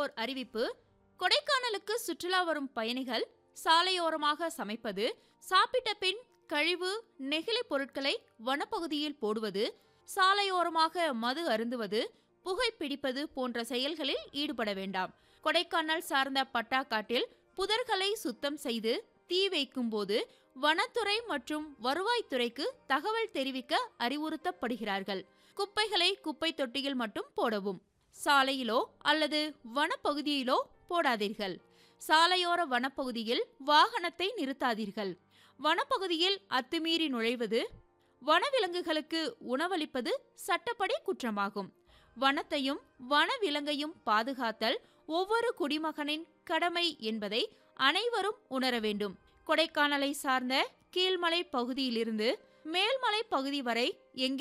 ஓர் அறிவிப்பு கொடைக்கானலுக்கு சுற்றுலா வரும் பயணிகள் சாலையோரமாக சமைப்பது சாப்பிட்ட பின் கழிவு நெகிழி பொருட்களை வனப்பகுதியில் போடுவது சாலையோரமாக மது அருந்துவது புகைப்பிடிப்பது போன்ற செயல்களில் ஈடுபட வேண்டாம் கொடைக்கானல் சார்ந்த பட்டாக்காட்டில் புதர்களை சுத்தம் செய்து தீ வைக்கும்போது வனத்துறை மற்றும் வருவாய்த்துறைக்கு தகவல் தெரிவிக்க அறிவுறுத்தப்படுகிறார்கள் குப்பைகளை குப்பை தொட்டியில் மட்டும் போடவும் சாலையிலோ அல்லது வனப்பகுதியிலோ போடாதீர்கள் சாலையோர வனப்பகுதியில் வாகனத்தை நிறுத்தாதீர்கள் வனப்பகுதியில் அத்துமீறி நுழைவது வனவிலங்குகளுக்கு உணவளிப்பது சட்டப்படி குற்றமாகும் வனத்தையும் வனவிலங்கையும் பாதுகாத்தல் ஒவ்வொரு குடிமகனின் கடமை என்பதை அனைவரும் உணர வேண்டும் கொடைக்கானலை சார்ந்த கீழ்மலை பகுதியிலிருந்து மேல்மலை பகுதி வரை எங்கே